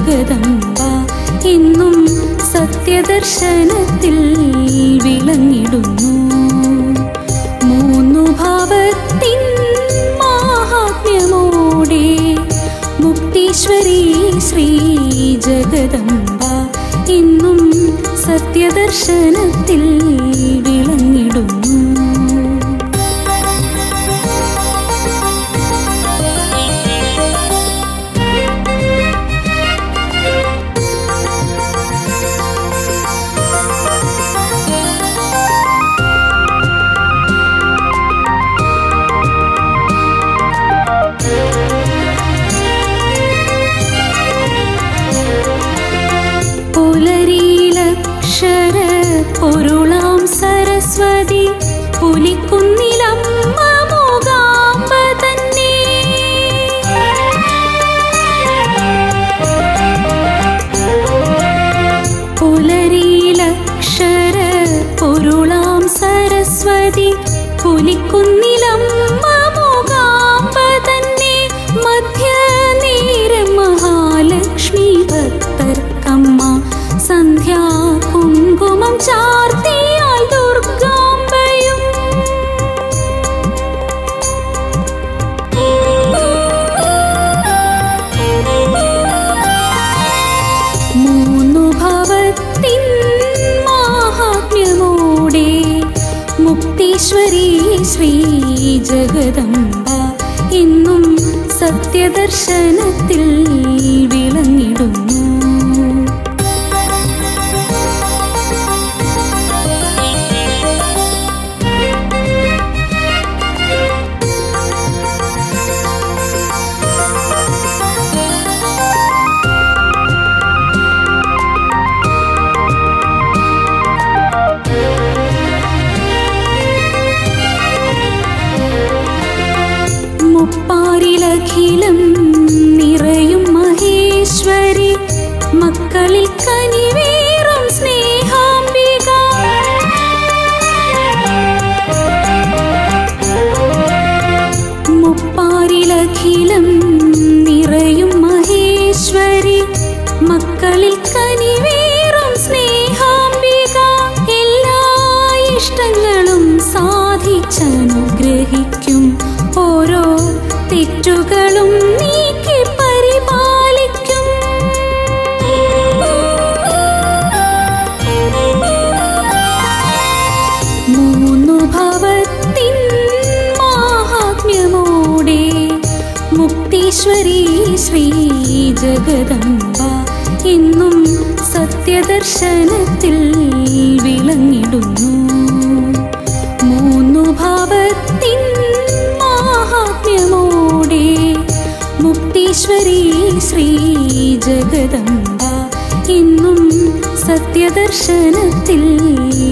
ജഗദംബ എന്നും സത്യദർശനത്തിൽ വിളങ്ങിടുന്നു മൂന്നു ഭാവത്തിൻ മാഹാത്മ്യമോടെ മുക്തീശ്വരി ശ്രീ ജഗദംബ എന്നും സത്യദർശനത്തിൽ വിളങ്ങിടുന്നു പുലരിയിലക്ഷര പൊരുളാം സരസ്വതി പുലിക്കുന്നിലമ്മ മൂകാംബ തന്നെ പുലരിയിലക്ഷര പൊരുളാം സരസ്വതി പുലിക്കുന്നിലമ്മ മൂകാംബ തന്നെ മധ്യനേരം മഹാലക്ഷ്മി ഭക്തർക്കമ്മ സന്ധ്യാ കുങ്കുമം ചാർത്തിയാൽ ദുർഗാംബയും മൂന്നു ഭവത്തിൻ മാഹാത്മ്യമോടെ മുക്തീശ്വരി ശ്രീ ജഗദംബ എന്നും സത്യദർശനത്തിൽ വിളങ്ങിടുന്നു മുപ്പാരിലഖിലം നിറയും മഹേശ്വരി മക്കളിൽ കനിവേറും സ്നേഹാംബിക മുപ്പാരിലഖിലം നിറയും മഹേശ്വരി മക്കളിൽ കനിവേറും സ്നേഹാംബിക എല്ലാ ഇഷ്ടങ്ങളും സാധിച്ചനുഗ്രഹിക്കും ഓരോ തെറ്റുകളും നീക്കി പരിപാലിക്കും മൂന്നു ഭവത്തിൻ മാഹാത്മ്യമോടെ മുക്തീശ്വരി ശ്രീ ജഗദംബ എന്നും സത്യദർശനത്തിൽ വിളങ്ങിടുന്നു മൂന്നു ഭാവത്തിൻ മാഹാത്മ്യമോടെ മുക്തീശ്വരി ശ്രീ ജഗദംബ എന്നും സത്യദർശനത്തിൽ